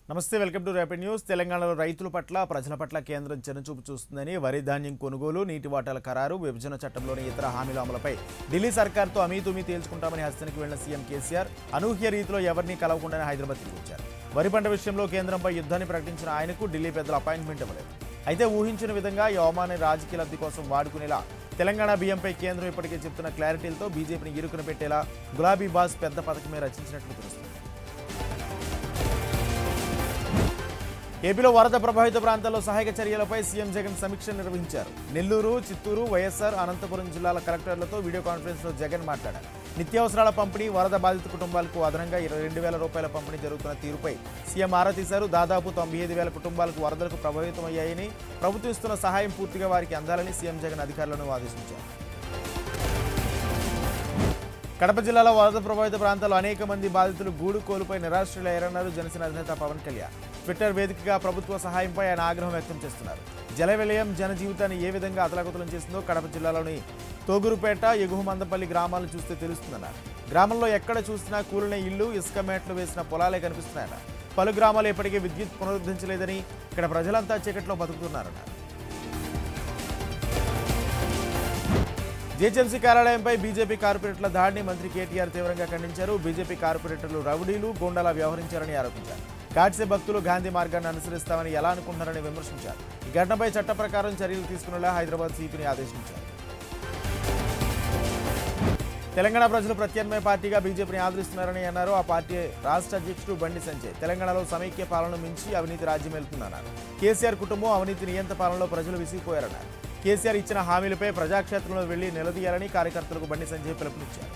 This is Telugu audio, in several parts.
నమస్తే వెల్కమ్ టు ర్యాపిడ్ న్యూస్ తెలంగాణలో రైతుల పట్ల ప్రజల పట్ల కేంద్రం చిన్నచూపు చూస్తుందని వరి ధాన్యం కొనుగోలు నీటి వాటాల ఖరారు విభజన చట్టంలోని ఇతర హామీల అమలుపై ఢిల్లీ సర్కార్తో అమీతుమీ తేల్చుకుంటామని హస్తనికి వెళ్లిన సీఎం కేసీఆర్ అనూహ్య రీతిలో ఎవరినీ కలవకుండానే హైదరాబాద్ తిరిగి వచ్చారు వరి పంట విషయంలో కేంద్రంపై యుద్ధాన్ని ప్రకటించిన ఆయనకు ఢిల్లీ పెద్దలు అపాయింట్మెంట్ ఇవ్వలేదు అయితే ఊహించిన విధంగా ఈ అవమానాన్ని రాజకీయ లబ్ధి కోసం వాడుకునేలా తెలంగాణ బియ్యంపై కేంద్రం ఇప్పటికే చెప్తున్న క్లారిటీలతో బీజేపీని ఇరుకున పెట్టేలా గులాబీ బాస్ పెద్ద పథకమే రచించినట్లు తెలుస్తుంది ఏపీలో వరద ప్రభావిత ప్రాంతాల్లో సహాయక చర్యలపై సీఎం జగన్ సమీక్ష నిర్వహించారు నెల్లూరు చిత్తూరు వైఎస్ఆర్ అనంతపురం జిల్లాల కలెక్టర్లతో వీడియో కాన్ఫరెన్స్లో జగన్ మాట్లాడారు నిత్యావసరాల పంపిణీ వరద బాధిత కుటుంబాలకు అదనంగా ఇరవై రెండు వేల రూపాయల పంపిణీ జరుగుతున్న తీరుపై సీఎం ఆరా తీశారు దాదాపు తొంభై ఐదు వేల కుటుంబాలకు వరదలకు ప్రభావితమయ్యాయని ప్రభుత్వం ఇస్తున్న సహాయం పూర్తిగా వారికి అందాలని సీఎం జగన్ అధికారులను ఆదేశించారు కడప జిల్లాలో వరద ప్రభావిత ప్రాంతాల్లో అనేక మంది బాధితులు గూడు కోల్పోయి నిరాశ్రయులయ్యారన్నారు జనసేన అధినేత పవన్ కళ్యాణ్ ట్విట్టర్ వేదికగా ప్రభుత్వ సహాయంపై ఆయన ఆగ్రహం వ్యక్తం చేస్తున్నారు జల విలయం జన జీవితాన్ని ఏ విధంగా అతలాకుతలం చేసిందో కడప జిల్లాలోని తోగురుపేట ఎగుహమందపల్లి గ్రామాలను చూస్తే తెలుస్తుందన్నారు గ్రామంలో ఎక్కడ చూసినా కూలిన ఇల్లు ఇసుక మేట్లు వేసిన పొలాలే కనిపిస్తున్నాయన్నారు పలు గ్రామాలు ఇప్పటికీ విద్యుత్ పునరుద్ధరించలేదని ఇక్కడ ప్రజలంతా చీకట్లో బతుకుతున్నారన్నారు జీహెచ్ఎంసీ కార్యాలయంపై బీజేపీ కార్పొరేటర్ల దాడిని మంత్రి కేటీఆర్ తీవ్రంగా ఖండించారు బీజేపీ కార్పొరేటర్లు రౌడీలు గోండాలా వ్యవహరించారని ఆరోపించారు గాడ్సే భక్తులు గాంధీ మార్గాన్ని అనుసరిస్తామని ఎలా అనుకుంటున్నారని విమర్శించారు ఈ ఘటనపై చట్ట ప్రకారం చర్యలు తీసుకునేలా హైదరాబాద్ సిపిని ఆదేశించారు తెలంగాణ ప్రజలు ప్రత్యామ్నాయ పార్టీగా బీజేపీని ఆదరిస్తున్నారని అన్నారు ఆ పార్టీ రాష్ట్ర అధ్యక్షుడు బండి సంజయ్ తెలంగాణలో సమైక్య పాలన మించి అవినీతి రాజ్యం వెళ్తుందన్నారు కేసీఆర్ కుటుంబం అవినీతి నియంత పాలనలో ప్రజలు విసిగిపోయారన్నారు కేసీఆర్ ఇచ్చిన హామీలపై ప్రజాక్షేత్రంలో వెళ్లి నిలదీయాలని కార్యకర్తలకు బండి సంజయ్ పిలుపునిచ్చారు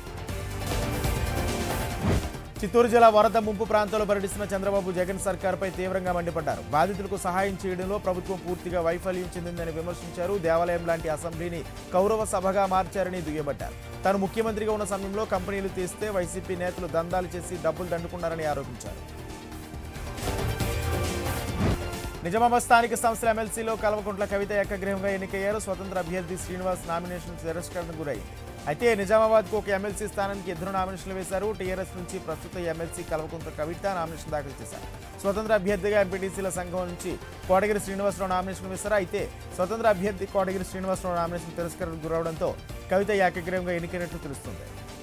చిత్తూరు జిల్లా వరద ముంపు ప్రాంతాల్లో పర్యటిస్తున్న చంద్రబాబు జగన్ సర్కార్పై తీవ్రంగా మండిపడ్డారు బాధితులకు సహాయం చేయడంలో ప్రభుత్వం పూర్తిగా వైఫల్యం చెందిందని విమర్శించారు దేవాలయం లాంటి అసెంబ్లీని కౌరవ సభగా మార్చారని దుయ్యబట్టారు తాను ముఖ్యమంత్రిగా ఉన్న సమయంలో కంపెనీలు తీస్తే వైసీపీ నేతలు దందాలు చేసి డబ్బులు దండుకున్నారని ఆరోపించారు నిజామాబాద్ స్థానిక సంస్థల ఎమ్మెల్సీలో కల్వకుంట్ల కవిత ఏకగ్రీవంగా ఎన్నికయ్యారు స్వతంత్ర అభ్యర్థి శ్రీనివాస్ నామినేషన్ తిరస్కరణకు గురైంది అయితే నిజామాబాద్కు ఒక ఎమ్మెల్సీ స్థానానికి ఇద్దరు నామినేషన్లు వేశారు టీఆర్ఎస్ నుంచి ప్రస్తుత ఎమ్మెల్సీ కల్వకుంట్ల కవిత నామినేషన్ దాఖలు చేశారు స్వతంత్ర అభ్యర్థిగా ఎంపీటీసీల సంఘం నుంచి కోటగిరి శ్రీనివాసరావు నామినేషన్ వేశారు అయితే స్వతంత్ర అభ్యర్థి కోటగిరి శ్రీనివాసరావు నామినేషన్ తిరస్కరణకు గురవడంతో కవిత ఏకగ్రీవంగా ఎన్నికైనట్లు తెలుస్తుంది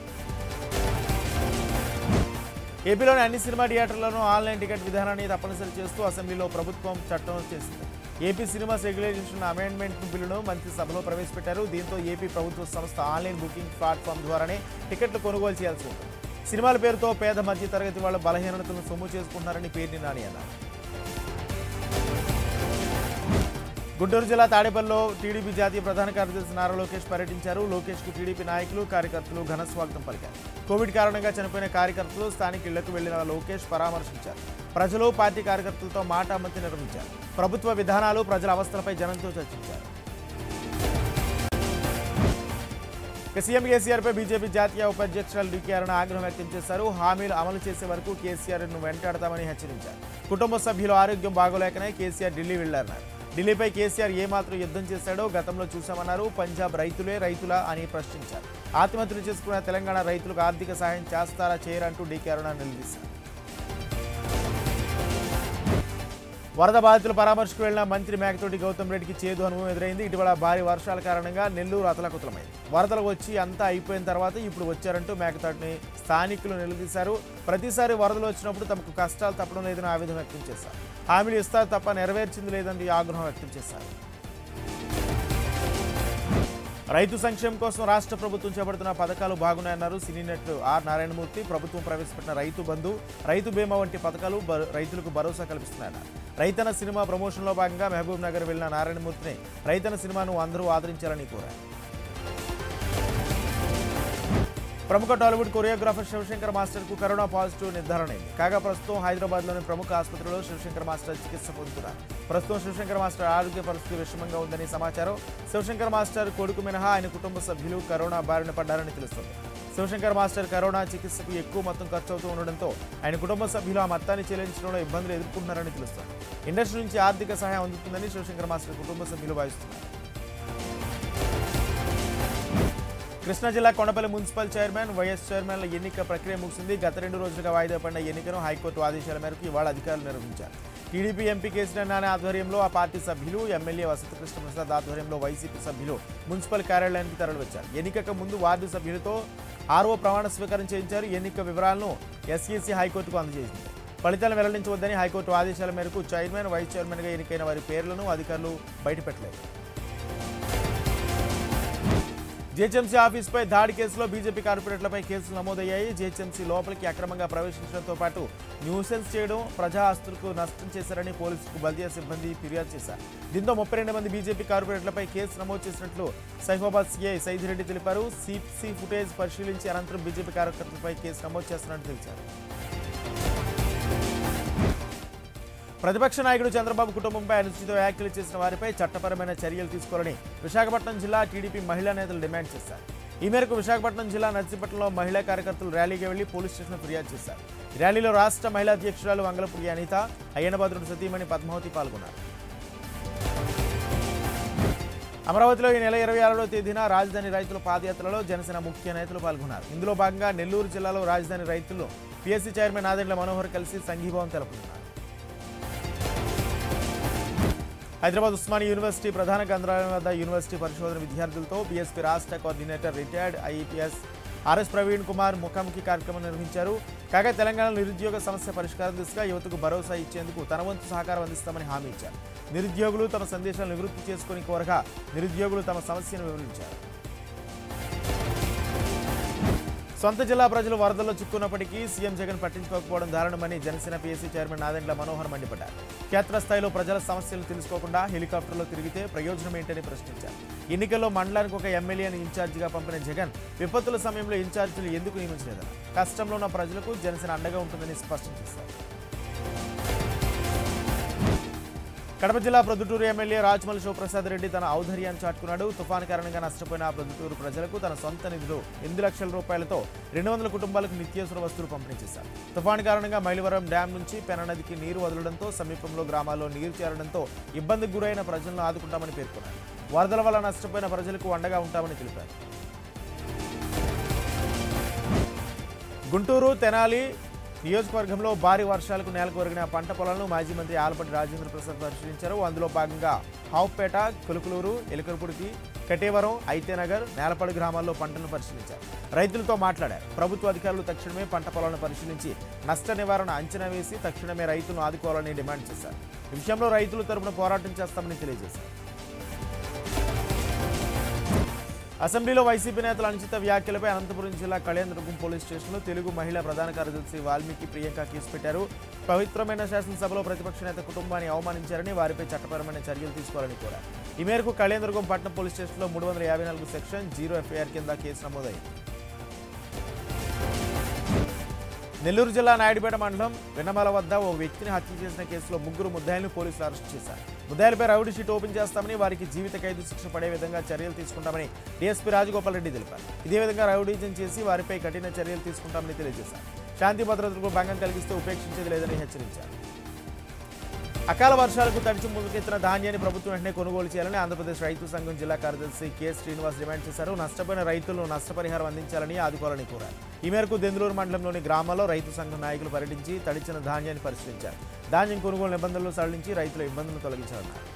ఏపీలోని అన్ని సినిమా థియేటర్లను ఆన్లైన్ టికెట్ విధానాన్ని తప్పనిసరి చేస్తూ అసెంబ్లీలో ప్రభుత్వం చట్టం చేసింది ఏపీ సినిమాస్ రెగ్యులేషన్ అమెండ్మెంట్ బిల్లును మంత్రి సభలో ప్రవేశపెట్టారు దీంతో ఏపీ ప్రభుత్వ సంస్థ ఆన్లైన్ బుకింగ్ ప్లాట్ఫామ్ ద్వారానే టికెట్లు కొనుగోలు చేయాల్సి ఉంటుంది సినిమాల పేరుతో పేద మధ్య తరగతి వాళ్ళ బలహీనతలను సొమ్ము చేసుకుంటున్నారని పేర్ని నాని అన్నారు గుంటూరు జిల్లా తాడేపల్లిలో టీడీపీ జాతీయ ప్రధాన కార్యదర్శి నారా లోకేష్ పర్యటించారు లోకేష్ కు టీడీపీ నాయకులు కార్యకర్తలు ఘన స్వాగతం పలికారు కోవిడ్ కారణంగా చనిపోయిన కార్యకర్తలు స్థానిక ఇళ్లకు వెళ్లిన లోకేష్ పరామర్శించారు ప్రజలు పార్టీ కార్యకర్తలతో మాటామంతి నిర్వహించారు ప్రభుత్వ విధానాలు ప్రజల అవస్థలపై జనంతో చర్చించారు ఇక సీఎం కేసీఆర్పై బీజేపీ జాతీయ ఉపాధ్యక్షురాలు డీకే అరుణ ఆగ్రహం వ్యక్తం చేశారు హామీలు అమలు చేసే వరకు కేసీఆర్ను వెంటాడతామని హెచ్చరించారు కుటుంబ సభ్యుల ఆరోగ్యం బాగోలేకనే కేసీఆర్ ఢిల్లీ వెళ్లారన్నారు ఢిల్లీపై కేసీఆర్ ఏమాత్రం యుద్ధం చేశాడో గతంలో చూశామన్నారు పంజాబ్ రైతులే రైతులా అని ప్రశ్నించారు ఆత్మహత్యలు చేసుకున్న తెలంగాణ రైతులకు ఆర్థిక సహాయం చేస్తారా చేయరంటూ డీకే అరుణ నిలదీశారు వరద బాధితుల పరామర్శకు వెళ్లిన మంత్రి మేకతోటి గౌతమ్ రెడ్డికి చేదు అనుభవం ఎదురైంది ఇటీవల భారీ వర్షాల కారణంగా నెల్లూరు అతలకుతలమైంది వరదలు వచ్చి అంతా అయిపోయిన తర్వాత ఇప్పుడు వచ్చారంటూ మేకతోటిని స్థానికులు నిలదీశారు ప్రతిసారి వరదలు వచ్చినప్పుడు తమకు కష్టాలు తప్పడం లేదని ఆవేదన వ్యక్తం చేశారు హామీలు ఇస్తారు తప్ప నెరవేర్చింది లేదని ఆగ్రహం వ్యక్తం చేశారు రైతు సంక్షేమం కోసం రాష్ట్ర ప్రభుత్వం చేపడుతున్న పథకాలు బాగున్నాయన్నారు సినీ నటుడు ఆర్ నారాయణమూర్తి ప్రభుత్వం ప్రవేశపెట్టిన రైతు బంధు రైతు బీమా వంటి పథకాలు బ- రైతులకు భరోసా కల్పిస్తున్నాయన్నారు రైతన్న సినిమా ప్రమోషన్లో భాగంగా మహబూబ్ నగర్ వెళ్లిన నారాయణమూర్తిని రైతన్న సినిమాను అందరూ ఆదరించాలని కోరారు ప్రముఖ టాలీవుడ్ కొరియోగ్రాఫర్ శివశంకర్ మాస్టర్ కు కరోనా పాజిటివ్ నిర్ధారణ అయింది కాగా ప్రస్తుతం హైదరాబాద్ లోని ప్రముఖ ఆసుపత్రిలో శివశంకర్ మాస్టర్ చికిత్స పొందుతున్నారు ప్రస్తుతం శివశంకర్ మాస్టర్ ఆరోగ్య పరిస్థితి విషమంగా ఉందని సమాచారం శివశంకర్ మాస్టర్ కొడుకు మినహా ఆయన కుటుంబ సభ్యులు కరోనా బారిన పడ్డారని తెలుస్తుంది శివశంకర్ మాస్టర్ కరోనా చికిత్సకు ఎక్కువ మొత్తం ఖర్చు అవుతూ ఉండడంతో ఆయన కుటుంబ సభ్యులు ఆ మొత్తాన్ని చెల్లించడంలో ఇబ్బందులు ఎదుర్కొంటున్నారని తెలుస్తుంది ఇండస్ట్రీ నుంచి ఆర్థిక సహాయం అందుతుందని శివశంకర్ మాస్టర్ కుటుంబ సభ్యులు భావిస్తున్నారు కృష్ణా జిల్లా కొండపల్లి మున్సిపల్ చైర్మన్ వైఎస్ చైర్మన్ల ఎన్నిక ప్రక్రియ ముగిసింది గత రెండు రోజులుగా వాయిదా పడిన ఎన్నికను హైకోర్టు ఆదేశాల మేరకు ఇవాళ అధికారులు నిర్వహించారు టీడీపీ ఎంపీ కేసీఆర్ నాని ఆధ్వర్యంలో ఆ పార్టీ సభ్యులు ఎమ్మెల్యే వసతి కృష్ణప్రసాద్ ఆధ్వర్యంలో వైసీపీ సభ్యులు మున్సిపల్ కార్యాలయానికి తరలివచ్చారు ఎన్నికకు ముందు వార్డు సభ్యులతో ఆర్ఓ ప్రమాణ స్వీకారం చేయించారు ఎన్నిక వివరాలను ఎస్ఈసీ హైకోర్టుకు అందజేసింది ఫలితాలు వెల్లడించవద్దని హైకోర్టు ఆదేశాల మేరకు చైర్మన్ వైస్ చైర్మన్గా ఎన్నికైన వారి పేర్లను అధికారులు బయటపెట్టలేదు జీహెచ్ఎంసీ ఆఫీస్పై దాడి కేసులో బీజేపీ కార్పొరేట్లపై కేసులు నమోదయ్యాయి జీహెచ్ఎంసీ లోపలికి అక్రమంగా ప్రవేశించడంతో పాటు న్యూసెన్స్ చేయడం ప్రజా ఆస్తులకు నష్టం చేశారని పోలీసులకు బల్దియా సిబ్బంది ఫిర్యాదు చేశారు దీంతో ముప్పై రెండు మంది బీజేపీ కార్పొరేట్లపై కేసు నమోదు చేసినట్లు సైఫాబాద్ సీఐ సైదిరెడ్డి తెలిపారు సీసీ ఫుటేజ్ పరిశీలించి అనంతరం బీజేపీ కార్యకర్తలపై కేసు నమోదు చేస్తున్నట్టు తెలిపారు ప్రతిపక్ష నాయకుడు చంద్రబాబు కుటుంబంపై అనుచిత వ్యాఖ్యలు చేసిన వారిపై చట్టపరమైన చర్యలు తీసుకోవాలని విశాఖపట్నం జిల్లా టీడీపీ మహిళా నేతలు డిమాండ్ చేశారు ఈ మేరకు విశాఖపట్నం జిల్లా నర్సీపట్నంలో మహిళా కార్యకర్తలు ర్యాలీకి వెళ్లి పోలీస్ స్టేషన్ ఫిర్యాదు చేశారు ఈ ర్యాలీలో రాష్ట్ర మహిళా అధ్యక్షురాలు వంగలపూడి అనిత అయ్యనభద్రుడు సతీమణి పద్మావతి పాల్గొన్నారు అమరావతిలో ఈ నెల ఇరవై ఆరో తేదీన రాజధాని రైతుల పాదయాత్రలో జనసేన ముఖ్య నేతలు పాల్గొన్నారు ఇందులో భాగంగా నెల్లూరు జిల్లాలో రాజధాని రైతులు పీఎస్సీ చైర్మన్ ఆదిండ్ల మనోహర్ కలిసి సంఘీభావం తెలుపుతున్నారు హైదరాబాద్ ఉస్మానియా యూనివర్సిటీ ప్రధాన కేంద్రాలయం వద్ద యూనివర్సిటీ పరిశోధన విద్యార్థులతో బీఎస్పీ రాష్ట్ర coordinator retired IPS RS Praveen Kumar ముఖాముఖి కార్యక్రమం నిర్వహించారు కాగా తెలంగాణలో నిరుద్యోగ సమస్య పరిష్కారం దిశగా యువతకు భరోసా ఇచ్చేందుకు తన వంతు సహకారం అందిస్తామని హామీ ఇచ్చారు నిరుద్యోగులు తమ సందేశాలను నివృత్తి చేసుకుని కోరగా నిరుద్యోగులు తమ సమస్యను వివరించారు సొంత జిల్లా ప్రజలు వరదల్లో చిక్కున్నప్పటికీ సీఎం జగన్ పట్టించుకోకపోవడం దారుణమని జనసేన పీఎస్సీ చైర్మన్ నాదెండ్ల మనోహర్ మండిపడ్డారు క్షేత్రస్థాయిలో ప్రజల సమస్యలు తెలుసుకోకుండా హెలికాప్టర్లో తిరిగితే ప్రయోజనం ఏంటని ప్రశ్నించారు ఎన్నికల్లో మండలానికి ఒక ఎమ్మెల్యేని ఇన్ఛార్జిగా పంపిన జగన్ విపత్తుల సమయంలో ఇన్ఛార్జీలు ఎందుకు నియమించలేదని కష్టంలో ఉన్న ప్రజలకు జనసేన అండగా ఉంటుందని స్పష్టం చేశారు కడప జిల్లా ప్రొద్దుటూరు ఎమ్మెల్యే రాజమల్ శివప్రసాద్ రెడ్డి తన ఔదర్యాన్ని చాటుకున్నాడు తుఫాను కారణంగా నష్టపోయిన ప్రొద్దుటూరు ప్రజలకు తన సొంత నిధులు ఎనిమిది లక్షల రూపాయలతో రెండు వందల కుటుంబాలకు నిత్యావసర వస్తువులు పంపిణీ చేశారు తుఫాను కారణంగా మైలవరం డ్యాం నుంచి పెన నదికి నీరు వదలడంతో సమీపంలో గ్రామాల్లో నీరు చేరడంతో ఇబ్బందికి గురైన ప్రజలను ఆదుకుంటామని పేర్కొన్నారు వరదల వల్ల నష్టపోయిన ప్రజలకు అండగా ఉంటామని తెలిపారు గుంటూరు తెనాలి నియోజకవర్గంలో భారీ వర్షాలకు నేలకు ఒరిగిన పంట పొలాలను మాజీ మంత్రి ఆలపటి రాజేంద్ర ప్రసాద్ పరిశీలించారు అందులో భాగంగా హావుపేట కొలుకులూరు ఎలుకలపుడికి కటేవరం ఐతేనగర్ నేలపాడు గ్రామాల్లో పంటలను పరిశీలించారు రైతులతో మాట్లాడారు ప్రభుత్వ అధికారులు తక్షణమే పంట పొలాలను పరిశీలించి నష్ట నివారణ అంచనా వేసి తక్షణమే రైతులను ఆదుకోవాలని డిమాండ్ చేశారు ఈ విషయంలో రైతుల తరపున పోరాటం చేస్తామని తెలియజేశారు అసెంబ్లీలో వైసీపీ నేతల అనుచిత వ్యాఖ్యలపై అనంతపురం జిల్లా కళ్యాణదుర్గం పోలీస్ స్టేషన్లో తెలుగు మహిళా ప్రధాన కార్యదర్శి వాల్మీకి ప్రియాంక కేసు పెట్టారు పవిత్రమైన శాసనసభలో ప్రతిపక్ష నేత కుటుంబాన్ని అవమానించారని వారిపై చట్టపరమైన చర్యలు తీసుకోవాలని కోరారు ఈ మేరకు కళ్యాణదుర్గం పట్టణం పోలీస్ స్టేషన్లో మూడు వందల యాభై నాలుగు సెక్షన్ జీరో ఎఫ్ఐఆర్ కింద కేసు నమోదైంది నెల్లూరు జిల్లా నాయుడుపేట మండలం వెన్నమాల వద్ద ఓ వ్యక్తిని హత్య చేసిన కేసులో ముగ్గురు ముద్దాయిలను పోలీసులు అరెస్ట్ చేశారు ముద్దాయిలపై రౌడీ షీట్ ఓపెన్ చేస్తామని వారికి జీవిత ఖైదు శిక్ష పడే విధంగా చర్యలు తీసుకుంటామని డీఎస్పీ రాజగోపాల్ రెడ్డి తెలిపారు ఇదే విధంగా రౌడీజం చేసి వారిపై కఠిన చర్యలు తీసుకుంటామని తెలియజేశారు శాంతి భద్రతలకు భంగం కలిగిస్తే ఉపేక్షించేది లేదని హెచ్చరించారు అకాల వర్షాలకు తడిచి ముందుకెత్తిన ధాన్యాన్ని ప్రభుత్వం వెంటనే కొనుగోలు చేయాలని ఆంధ్రప్రదేశ్ రైతు సంఘం జిల్లా కార్యదర్శి కె శ్రీనివాస్ డిమాండ్ చేశారు నష్టపోయిన రైతులను నష్టపరిహారం అందించాలని ఆదుకోవాలని కోరారు ఈ మేరకు దెందులూరు మండలంలోని గ్రామాల్లో రైతు సంఘం నాయకులు పర్యటించి తడిచిన ధాన్యాన్ని పరిశీలించారు ధాన్యం కొనుగోలు నిబంధనలు సడలించి రైతుల ఇబ్బందులను తొలగించాలన్నారు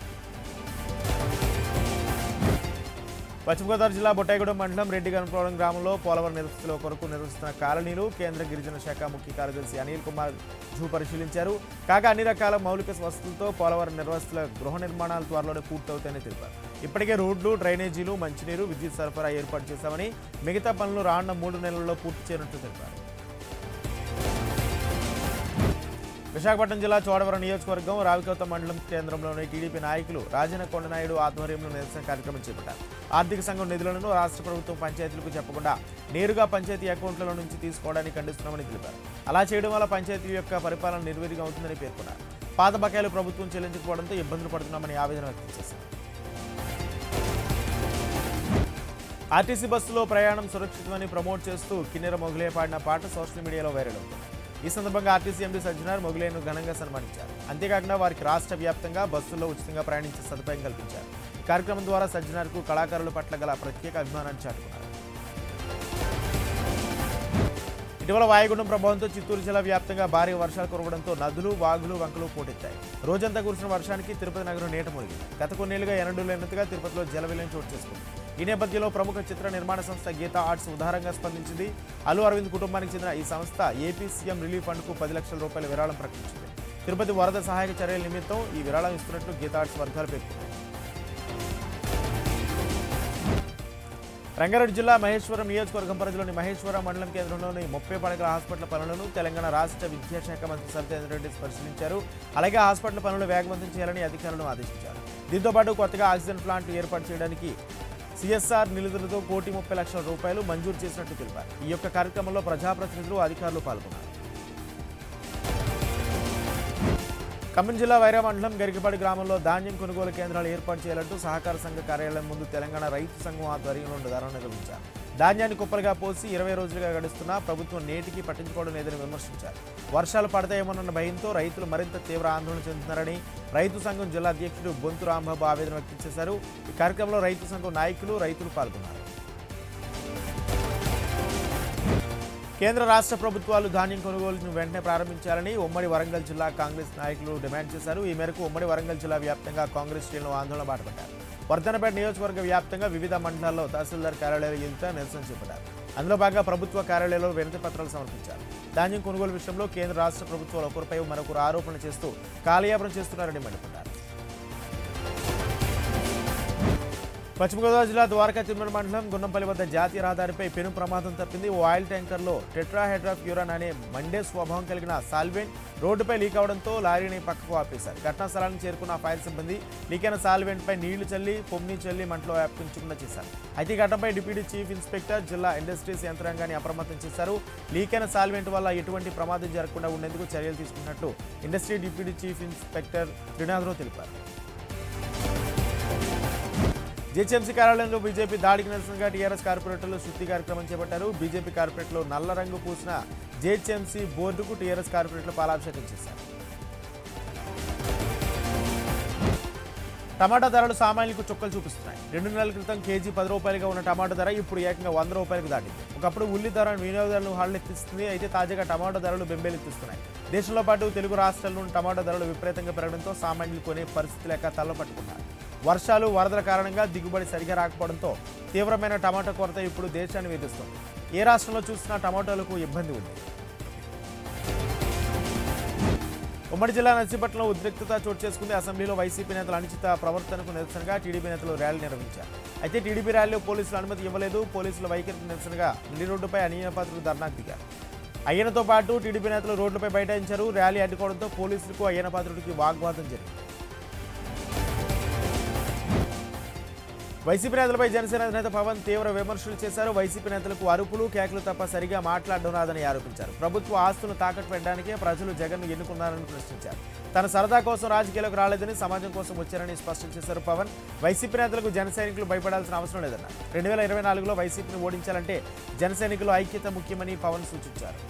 పశ్చిమ గోదావరి జిల్లా బొట్టాయిగూడెం మండలం రెడ్డి గణపురం గ్రామంలో పోలవరం నిర్వహిస్తుల కొరకు నిర్వహిస్తున్న కాలనీలు కేంద్ర గిరిజన శాఖ ముఖ్య కార్యదర్శి అనిల్ కుమార్ జూ పరిశీలించారు కాగా అన్ని రకాల మౌలిక వసతులతో పోలవరం నిర్వహిస్తుల గృహ నిర్మాణాలు త్వరలోనే పూర్తవుతాయని తెలిపారు ఇప్పటికే రోడ్లు డ్రైనేజీలు మంచినీరు విద్యుత్ సరఫరా ఏర్పాటు చేశామని మిగతా పనులు రానున్న మూడు నెలల్లో పూర్తి చేయనున్నట్లు తెలిపారు విశాఖపట్నం జిల్లా చోడవరం నియోజకవర్గం రావికోత మండలం కేంద్రంలోని టీడీపీ నాయకులు రాజన కొండనాయుడు ఆధ్వర్యంలో నిరసన కార్యక్రమం చేపట్టారు ఆర్థిక సంఘం నిధులను రాష్ట్ర ప్రభుత్వం పంచాయతీలకు చెప్పకుండా నేరుగా పంచాయతీ అకౌంట్ల నుంచి తీసుకోవడానికి ఖండిస్తున్నామని తెలిపారు అలా చేయడం వల్ల పంచాయతీ యొక్క పరిపాలన నిర్వీర్యం అవుతుందని పేర్కొన్నారు పాత బకాయిలు ప్రభుత్వం చెల్లించకపోవడంతో ఇబ్బందులు పడుతున్నామని ఆవేదన వ్యక్తం చేశారు ఆర్టీసీ బస్సులో ప్రయాణం సురక్షితమని ప్రమోట్ చేస్తూ కిన్నెర మొగులే పాడిన పాట సోషల్ మీడియాలో వైరల్ అవుతుంది ఈ సందర్భంగా ఆర్టీసీ ఎండీ సజ్జనార్ మొగులేను ఘనంగా సన్మానించారు అంతేకాకుండా వారికి రాష్ట్ర వ్యాప్తంగా బస్సుల్లో ఉచితంగా ప్రయాణించే సదుపాయం కల్పించారు ఈ కార్యక్రమం ద్వారా సజ్జనార్కు కళాకారుల పట్ల గల ప్రత్యేక అభిమానాన్ని చాటుకున్నారు ఇటీవల వాయుగుండం ప్రభావంతో చిత్తూరు జిల్లా వ్యాప్తంగా భారీ వర్షాలు కురవడంతో నదులు వాగులు వంకలు పోటెత్తాయి రోజంతా కురిసిన వర్షానికి తిరుపతి నగరం నీట మునిగింది గత కొన్నేళ్లుగా ఎన్నడూ లేనట్టుగా తిరుపతిలో జలవిలయం చోటు చేసుకుంది ఈ నేపథ్యంలో ప్రముఖ చిత్ర నిర్మాణ సంస్థ గీతా ఆర్ట్స్ ఉదారంగా స్పందించింది అల్లు అరవింద్ కుటుంబానికి చెందిన ఈ సంస్థ ఏపీ సీఎం రిలీఫ్ ఫండ్కు పది లక్షల రూపాయల విరాళం ప్రకటించింది తిరుపతి వరద సహాయక చర్యల నిమిత్తం ఈ విరాళం ఇస్తున్నట్లు గీతా ఆర్ట్స్ వర్గాలు పేర్కొన్నాయి రంగారెడ్డి జిల్లా మహేశ్వరం నియోజకవర్గం పరిధిలోని మహేశ్వరం మండలం కేంద్రంలోని ముప్పై పడకల హాస్పిటల్ పనులను తెలంగాణ రాష్ట్ర విద్యాశాఖ మంత్రి సత్యేంద్ర రెడ్డి పరిశీలించారు అలాగే హాస్పిటల్ పనులు వేగవంతం చేయాలని అధికారులను ఆదేశించారు దీంతో పాటు కొత్తగా ఆక్సిజన్ ప్లాంట్ ఏర్పాటు చేయడానికి సిఎస్ఆర్ నిధులతో కోటి ముప్పై లక్షల రూపాయలు మంజూరు చేసినట్టు తెలిపారు ఈ యొక్క కార్యక్రమంలో ప్రజాప్రతినిధులు అధికారులు పాల్గొన్నారు ఖమ్మం జిల్లా వైరా మండలం గరికపాడి గ్రామంలో ధాన్యం కొనుగోలు కేంద్రాలు ఏర్పాటు చేయాలంటూ సహకార సంఘ కార్యాలయం ముందు తెలంగాణ రైతు సంఘం ఆధ్వర్యంలో ధర్నా నిర్వహించారు ధాన్యాన్ని కుప్పలుగా పోసి ఇరవై రోజులుగా గడుస్తున్నా ప్రభుత్వం నేటికి పట్టించుకోవడం లేదని విమర్శించారు వర్షాలు పడతాయేమోనన్న భయంతో రైతులు మరింత తీవ్ర ఆందోళన చెందుతున్నారని రైతు సంఘం జిల్లా అధ్యక్షుడు బొంతు రాంబాబు ఆవేదన వ్యక్తం చేశారు ఈ కార్యక్రమంలో రైతు సంఘం నాయకులు రైతులు పాల్గొన్నారు కేంద్ర రాష్ట్ర ప్రభుత్వాలు ధాన్యం కొనుగోలును వెంటనే ప్రారంభించాలని ఉమ్మడి వరంగల్ జిల్లా కాంగ్రెస్ నాయకులు డిమాండ్ చేశారు ఈ మేరకు ఉమ్మడి వరంగల్ జిల్లా వ్యాప్తంగా కాంగ్రెస్ శ్రేణులు ఆందోళన బాటపడ్డారు వర్ధనపేట నియోజకవర్గ వ్యాప్తంగా వివిధ మండలాల్లో తహసీల్దార్ కార్యాలయాల ఎదుట నిరసన చేపట్టారు అందులో భాగంగా ప్రభుత్వ కార్యాలయంలో వినతి పత్రాలు సమర్పించారు ధాన్యం కొనుగోలు విషయంలో కేంద్ర రాష్ట్ర ప్రభుత్వాలు ఒకరిపై మరొకరు ఆరోపణలు చేస్తూ కాలయాపన చేస్తున్నారని మండిపడ్డారు పశ్చిమ గోదావరి జిల్లా ద్వారకా తిరుమల మండలం గున్నంపల్లి వద్ద జాతీయ రహదారిపై పెను ప్రమాదం తప్పింది ఓ ఆయిల్ ట్యాంకర్లో టెట్రాహెడ్రాఫ్యూరాన్ అనే మండే స్వభావం కలిగిన సాల్వెంట్ రోడ్డుపై లీక్ అవడంతో లారీని పక్కకు ఆపేశారు ఘటనా స్థలానికి చేరుకున్న ఫైర్ సిబ్బంది లీకైన సాల్వెంట్ పై నీళ్లు చల్లి పొమ్ని చల్లి మంటలో వ్యాపించకుండా చేశారు అయితే ఈ ఘటనపై డిప్యూటీ చీఫ్ ఇన్స్పెక్టర్ జిల్లా ఇండస్ట్రీస్ యంత్రాంగాన్ని అప్రమత్తం చేశారు లీకైన సాల్వెంట్ వల్ల ఎటువంటి ప్రమాదం జరగకుండా ఉండేందుకు చర్యలు తీసుకున్నట్టు industry deputy chief inspector Trinatharao తెలిపారు జీహెచ్ఎంసీ కార్యాలయంలో బీజేపీ దాడికి నిరసనగా టీఆర్ఎస్ కార్పొరేటర్లు శుద్ధి కార్యక్రమం చేపట్టారు బీజేపీ కార్పొరేట్లో నల్ల రంగు పూసిన జీహెచ్ఎంసీ బోర్డుకు టీఆర్ఎస్ కార్పొరేట్లు పాలాభిషేకం చేశారు టమాటా ధరలు సామాన్యులకు చుక్కలు చూపిస్తున్నాయి రెండు నెలల క్రితం కేజీ పది రూపాయలుగా ఉన్న టమాటా ధర ఇప్పుడు ఏకంగా వంద రూపాయలకు దాటింది ఒకప్పుడు ఉల్లి ధర వినియోగదారులను హళ్ళెత్తిస్తుంది అయితే తాజాగా టమాటా ధరలు బెంబేలెత్తిస్తున్నాయి దేశంలో పాటు తెలుగు రాష్ట్రాల్లోని టమాటా ధరలు విపరీతంగా పెరగడంతో సామాన్యులు కొనే పరిస్థితి లేక తల్లపట్టుకున్నారు వర్షాలు వరదల కారణంగా దిగుబడి సరిగా రాకపోవడంతో తీవ్రమైన టమాటా కొరత ఇప్పుడు దేశాన్ని వేధిస్తోంది ఏ రాష్ట్రంలో చూసినా టమాటాలకు ఇబ్బంది ఉంది ఉమ్మడి జిల్లా నర్సీపట్నంలో ఉద్రిక్తత చోటు చేసుకుంది అసెంబ్లీలో వైసీపీ నేతల అనుచిత ప్రవర్తనకు నిరసనగా టీడీపీ నేతలు ర్యాలీ నిర్వహించారు అయితే టీడీపీ ర్యాలీలో పోలీసులు అనుమతి ఇవ్వలేదు పోలీసుల వైఖరికి నిరసనగా నిండి రోడ్డుపై అనియపాత్రులు ధర్నాకు దిగారు అయ్యనతో పాటు టీడీపీ నేతలు రోడ్లపై బైఠాయించారు ర్యాలీ అడ్డుకోవడంతో పోలీసులకు అయ్యన పాత్రుడికి వాగ్వాదం జరిగింది వైసీపీ నేతలపై జనసేన నేత పవన్ తీవ్ర విమర్శలు చేశారు వైసీపీ నేతలకు అరుపులు కేకలు తప్ప సరిగా మాట్లాడడం రాదని ఆరోపించారు ప్రభుత్వ ఆస్తులను తాకట్టు పెట్టడానికే ప్రజలు జగన్ను ఎన్నుకున్నారని ప్రశ్నించారు తన సరదా కోసం రాజకీయాలకు రాలేదని సమాజం కోసం వచ్చారని స్పష్టం చేశారు పవన్ వైసీపీ నేతలకు జన సైనికులు భయపడాల్సిన అవసరం లేదన్నారు రెండు వేల ఇరవై నాలుగులో వైసీపీని ఓడించాలంటే జన సైనికులు ఐక్యత ముఖ్యమని పవన్ సూచించారు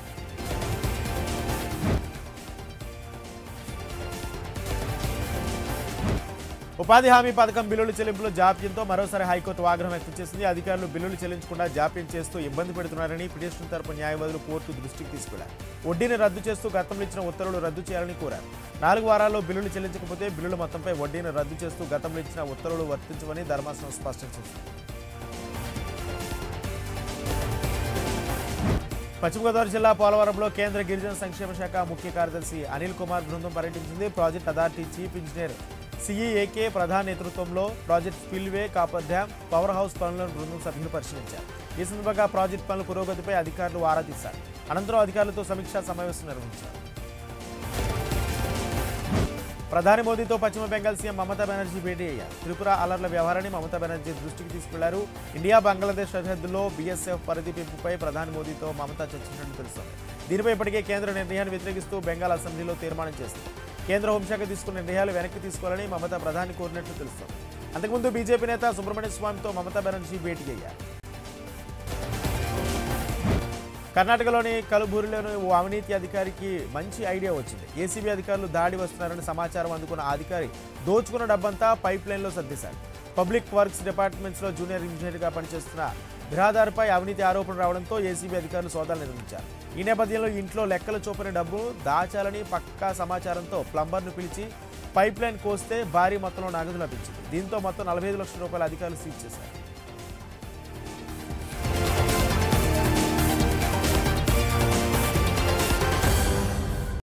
ఉపాధి హామీ పథకం బిల్లుల చెల్లింపులో జాప్యంతో మరోసారి హైకోర్టు ఆగ్రహం వ్యక్తం చేసింది అధికారులు బిల్లులు చెల్లించకుండా జాప్యం చేస్తూ ఇబ్బంది పెడుతున్నారని పిటిషన్ తరపు న్యాయవాదులు కోర్టు దృష్టికి తీసుకెళ్లారు వడ్డీని రద్దు చేస్తూ గతంలో ఇచ్చిన ఉత్తర్వులు రద్దు చేయాలని కోరారు నాలుగు వారాల్లో బిల్లులు చెల్లించకపోతే బిల్లుల మొత్తంపై వడ్డీని రద్దు చేస్తూ గతంలో ఇచ్చిన ఉత్తర్వులు వర్తించమని ధర్మాసనం స్పష్టం చేసింది పశ్చిమ గోదావరి జిల్లా పోలవరంలో కేంద్ర గిరిజన సంక్షేమ శాఖ ముఖ్య కార్యదర్శి అనిల్ కుమార్ బృందం పర్యటించింది ప్రాజెక్ట్ అథారిటీ చీఫ్ ఇంజనీర్ సిఈఏకే ప్రధాన నేతృత్వంలో project spillway coffer dam power house పనులను బృందం సభ్యులు పరిశీలించారు ఈ సందర్భంగా ప్రాజెక్ట్ పనుల పురోగతిపై అధికారులు ఆరా తీశారు అనంతరం అధికారులతో సమీక్షా సమావేశం నిర్వహించారు ప్రధాని మోదీతో పశ్చిమ బెంగాల్ సీఎం మమతా బెనర్జీ భేటీ అయ్యారు త్రిపుర అలర్ల వ్యవహారాన్ని మమతా బెనర్జీ దృష్టికి తీసుకెళ్లారు ఇండియా బంగ్లాదేశ్ సరిహద్దుల్లో బీఎస్ఎఫ్ పరిధి పెంపుపై ప్రధాని మోదీతో మమతా చర్చించినట్టు తెలుస్తోంది దీనిపై ఇప్పటికే కేంద్ర నిర్ణయాన్ని వ్యతిరేకిస్తూ బెంగాల్ అసెంబ్లీలో తీర్మానం చేసింది కేంద్ర హోంశాఖ తీసుకున్న నిర్ణయాలు వెనక్కి తీసుకోవాలని మమతా ప్రధాని కోరినట్లు తెలుస్తోంది అంతకుముందు బీజేపీ నేత సుబ్రహ్మణ్య స్వామితో మమతా బెనర్జీ భేటీ అయ్యారు కర్ణాటకలోని కలుబూరిలోని ఓ అవినీతి అధికారికి మంచి ఐడియా వచ్చింది ఏసీబీ అధికారులు దాడి వస్తున్నారని సమాచారం అందుకున్న ఆ అధికారి దోచుకున్న డబ్బంతా పైప్ లైన్లో సర్దేశారు పబ్లిక్ వర్క్స్ డిపార్ట్మెంట్స్లో జూనియర్ ఇంజనీర్గా పనిచేస్తున్న బిరాదార్పై అవినీతి ఆరోపణ రావడంతో ఏసీబీ అధికారులు సోదాలు నిర్వహించారు ఈ నేపథ్యంలో ఇంట్లో లెక్కలు చూపని డబ్బు దాచాలని పక్కా సమాచారంతో ప్లంబర్ను పిలిచి పైప్ లైన్ కోస్తే భారీ మొత్తంలో నగదు లభించింది దీంతో మొత్తం నలభై ఐదు లక్షల రూపాయల అధికారులు సీజ్ చేశారు